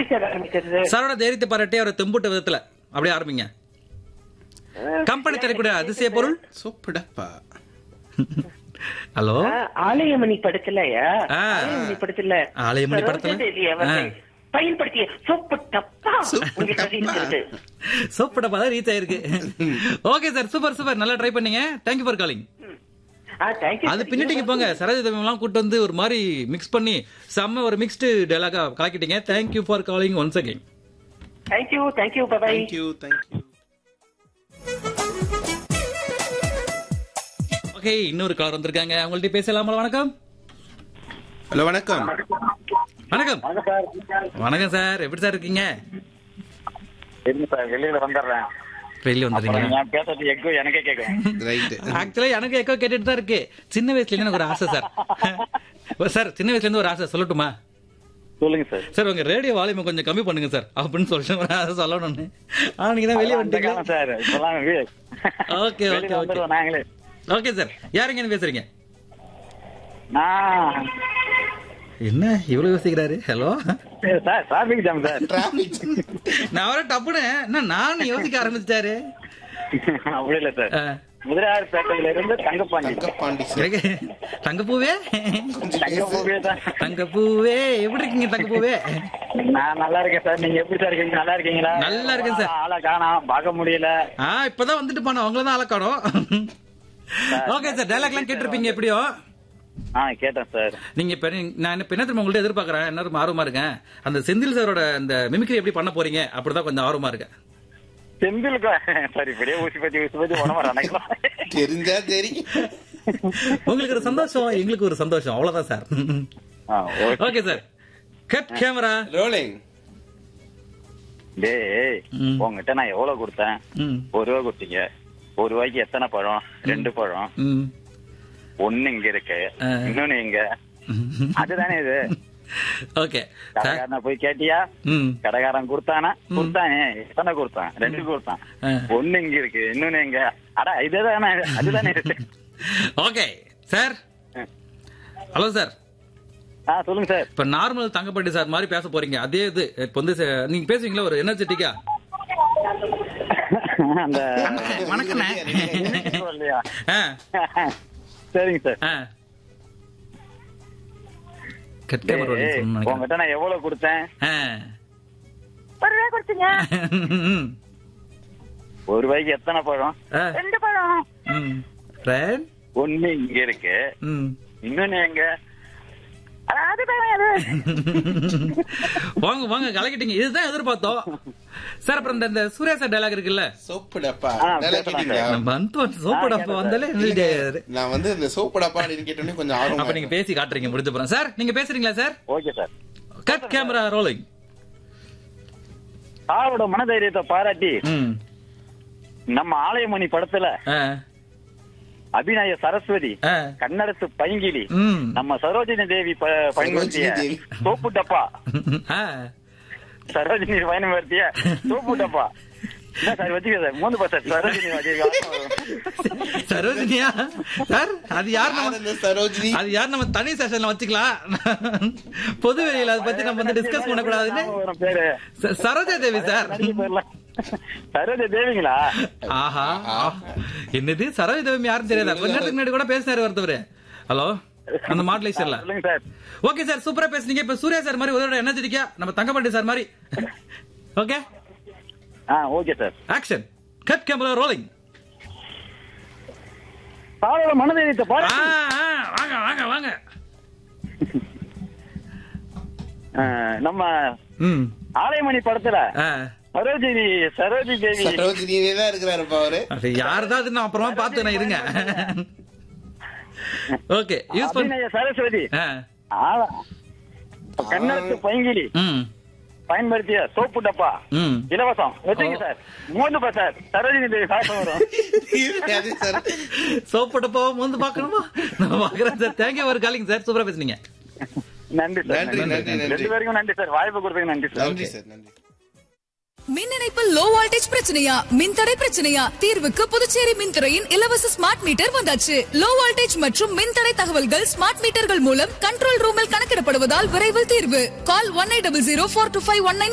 Sir ஆரம்பிக்கிறது சாரோட தைரியத்தை பாராட்டி அவரை தெம்புட்ட விதத்துல அப்படியே ஆரம்பிங்க கம்பெனி தரக்கூடிய அதிசய பொருள் சூப்படப்பா ஹலோ ஆ, ஆலயமணி படத்துலயா ஆ. ஆலயமணி படத்துல ஆலயமணி படத்துல? சரோஜாதேவி அவர்கள் ஆ. பயன்படுத்திய சோப்பு டப்பா உங்களுக்கு இருக்கிறது சோப்பட தான் ரீச் ஆயிருக்கு ஓகே சார் சூப்பர் சூப்பர் நல்லா ட்ரை பண்ணீங்க தேங்க்யூ ஃபார் காலிங் ஆ தேங்க்யூ அது பின்னிட்டீங்க போங்க சரோஜதம் எல்லாம் கூட்டு வந்து ஒரு மாதிரி மிக்ஸ் பண்ணி செம்ம ஒரு மிக்ஸ்டு டைலாகா கலக்கிட்டீங்க thank you for calling once again thank you thank you bye thank you thank you okay இன்னொரு காலர் வந்திருக்காங்க அவங்கள்ட்ட பேசலாமா வணக்கம் ஹலோ வணக்கம் வணக்கம் வணக்கம் சார் எப்படி சார் இருக்கீங்க இருங்க சார் வெளியில வந்துடுறேன் வெளியே வந்துடுறீங்க நான் பேசுறது எக்கோ எனக்கே கேட்கும் ரைட் ஆக்சுவலா எனக்கு எக்கோ கேட்டுட்டு தான் இருக்கு சின்ன வயசுல இருந்து எனக்கு ஒரு ஆசை சார் சார் சின்ன வயசுல இருந்து ஒரு ஆசை சொல்லட்டுமா சொல்லுங்க சார் சார் உங்க ரேடியோ வால்யூம் கொஞ்சம் கம்மி பண்ணுங்க சார் அப்படின்னு சொல்லிட்டு ஒரு ஆசை சொல்லணும்னு ஆனா நீங்க தான் வெளியே அந்த வந்துட்டீங்க காலம் சார் இப்பெல்லாம் வீ- ஓகே வெளியில ஓகே ஓகே வந்துடுவோம் நாங்களே ஓகே சார் யாருங்க பேசுறீங்க நான் என்ன இவ்வளவு யோசிக்கிறாரு hello sir traffic jam sir traffic நான் வர டப்புன்னு என்ன நான் யோசிக்க ஆரம்பிச்சிட்டாரு அப்படி இல்ல சார் ஆ, முதலியார் பேட்டையில இருந்து தங்கப்பாண்டி தங்கப்பாண்டி சார் எனக்கு தங்கப்பூவே தங்கப்பூவே தான் தங்கப்பூவே எப்படி இருக்கீங்க தங்கப்பூவே நான் நல்லா இருக்கேன் சார் நீங்க எப்படி சார் இருக்கீங்க நல்லா இருக்கீங்களா நல்லா இருக்கேன் சார். ஆளை காணோம் பார்க்க முடியல ஆ இப்பதான் வந்துட்டு போனோம் அவங்கள தான் அலக்காடும் ஓகே சார் டைலாக்லாம் கேட்டிருப்பீங்க எப்படியோ ஆ கேட்டேன் சார் நீங்க இப்ப நீ- நான் இப்ப என்ன திரும்ப உங்கள்ட்ட எதிர்பார்க்கறேன் என்ன ரொம்ப ஆர்வமா இருக்கேன் அந்த செந்தில் சாரோட அந்த மிமிக்ரி எப்படி பண்ண போறீங்க அப்படிதான் கொஞ்சம் ஆர்வமா இருக்கேன் செந்திலுக்கு சார் இப்படியே ஊசி பத்தி ஊசி பத்தி உடம்பு நினைக்கலாம் தெரிஞ்சா தெரியும் உங்களுக்கு ஒரு சந்தோஷம் எங்களுக்கு ஒரு சந்தோஷம் அவ்வளவுதான் sir okay sir cut camera rolling டேய் ம். உங்ககிட்ட நான் எவ்வளவு கொடுத்தேன் ம் ஒரு ரூபா கொடுத்தீங்க ஒரு ரூபாய்க்கு எத்தனை பழம் ரெண்டு பழம் ம் ஒண்ணு இங்க இருக்கு ஆ. இன்னொன்னு இங்க அதுதானே இது ஓகே சார் கடைக்காரனை போய் கேட்டியா ம் கடைக்காரன் கொடுத்தானா கொடுத்தானே எத்தனை கொடுத்தான் ரெண்டு கொடுத்தான் ஆ. ஒண்ணு இங்க இருக்கு இன்னொன்னு இங்க அடா இதுதானே அதுதானே இது ஓகே சார் ஹலோ சார் ஆ சொல்லுங்க சார் இப்ப நார்மல் தங்கப்பட்டி சார் மாதிரி பேச போறீங்க அதே இது இப்ப வந்து ச- நீங்க பேசுவீங்களா ஒரு எனர்ஜெட்டிக்கா அந்த வணக்கண்ணே இல்லையா ஆ சரிங்க சார் ஆ கெட்ட ஒரு word டேய், சொல்லணும்னு நினைக்கிறேன். உங்ககிட்ட நான் எவ்வளவு கொடுத்தேன் ஆ. ஒரு ரூபாய் கொடுத்தீங்க ம். ஒரு ரூபாய்க்கு எத்தனை பழம் ஆ. ரெண்டு பழம் ம். Friend? ஒண்ணு இங்க இருக்கு ம். இன்னொன்னு எங்க அட, அதுதானே அது வாங்க வாங்க கலக்கிட்டீங்க இதுதான் எதிர்பார்த்தோம் சார் அப்புறம் இந்த- இந்த சூர்யா சார் டைலாக் இருக்குல்ல சோப்புடப்பா ஆ, நல்லா பேசலாம் கேட்டீங்களா நம்ம வந்து சோப்படப்ப வந்தாலே இது- நான் வந்து இந்த சோப்புடப்பா அப்படின்னு கேட்டோன்னே கொஞ்சம் ஆர்வம் அப்ப நீங்க பேசி காட்டுறீங்க முடிஞ்ச போறோம் சார் நீங்க பேசுறீங்களா sir okay sir cut camera rolling ஆளோட மனதைரியத்தை பாராட்டி ம் நம்ம ஆலயமணி படத்துல ஆ. அபிநய சரஸ்வதி ஆ. கன்னடத்து பைங்கிலி ம் நம்ம சரோஜினி தேவி ப- பயன்படுத்திய சரோஜினி தேவி. சோப்பு டப்பா ஆ. சரோஜினி பயன்படுத்திய சோப்பு டப்பா என்ன சார் வச்சுக்க சார் மூணு பா சார் சரோஜினி தேவி சரோஜினியா சார் அது யார் யார் நம்ம இந்த சரோஜினி அது யார் நம்ம தனி செஷன்ல வச்சுக்கலாம் பொது வெளியில அதை பத்தி நம்ம வந்து டிஸ்கஸ் பண்ணக்கூடாதுன்னு ஞாபகம் பேரு ச- சரோஜா தேவி சார் நடிகை பேர்ல சரோஜா தேவிங்களா ஆஹா என்னது சரோஜா தேவி யாரும் தெரியாதா கொஞ்ச நேரத்துக்கு முன்னாடி கூட பேசினாரு ஒருத்தவர் ஹலோ அந்த மாடலேஷன்ல சொல்லுங்க சார் ஓகே சார் சூப்பரா பேசுனீங்க இப்ப சூர்யா சார் மாதிரி உதவோட எனர்ஜெட்டிக்கா நம்ம தங்கப்பாண்டி சார் மாதிரி ஓகே ஆ okay sir action cut camera rolling ஆளோட மனதைரியத்தை பாராட்டி வாங்க வாங்க வாங்க ஆ, நம்ம ம் ஆலயமணி படத்துல ஆ. சரோஜினி சரோஜி தேவி சரோஜினியே தான் இருக்கிறாருப்பா அவரு அது யாருதான் அது நான் அப்புறமா பார்த்து நான் இருங்க ஓகே யூஸ் பண்ண அபிநய சரஸ்வதி ஆ. ஆள- கன்னடத்து பைங்கிலி ம் பயன்படுத்திய சோப்பு டப்பா ம் இலவசம் வச்சுங்க சார் மூணு பா சார் சரோஜினி தேவி சாப்பிட வரும் அது சார் சோப்போட்ட போவோம் வந்து பார்க்கணுமா நான் பார்க்குறேன் சார் தேங்க்யூ ஒரு காலிங் சார் சூப்பரா பேசுனீங்க நன்றி சார் நன்றி, நன்றி, நன்றி. ரெண்டு பேருக்கும் நன்றி சார் வாய்ப்பு கொடுத்ததுக்கு நன்றி சார் நன்றி சார் நன்றி மின் இணைப்பில் லோ வோல்டேஜ் பிரச்சனையா மின்தடை பிரச்சனையா தீர்வுக்கு புதுச்சேரி மின்துறையின் இலவச ஸ்மார்ட் மீட்டர் வந்தாச்சு லோ வோல்டேஜ் மற்றும் மின்தடை தகவல்கள் ஸ்மார்ட் மீட்டர்கள் மூலம் கண்ட்ரோல் ரூமில் கணக்கிடப்படுவதால் விரைவில் தீர்வு call one eight double zero four two five one nine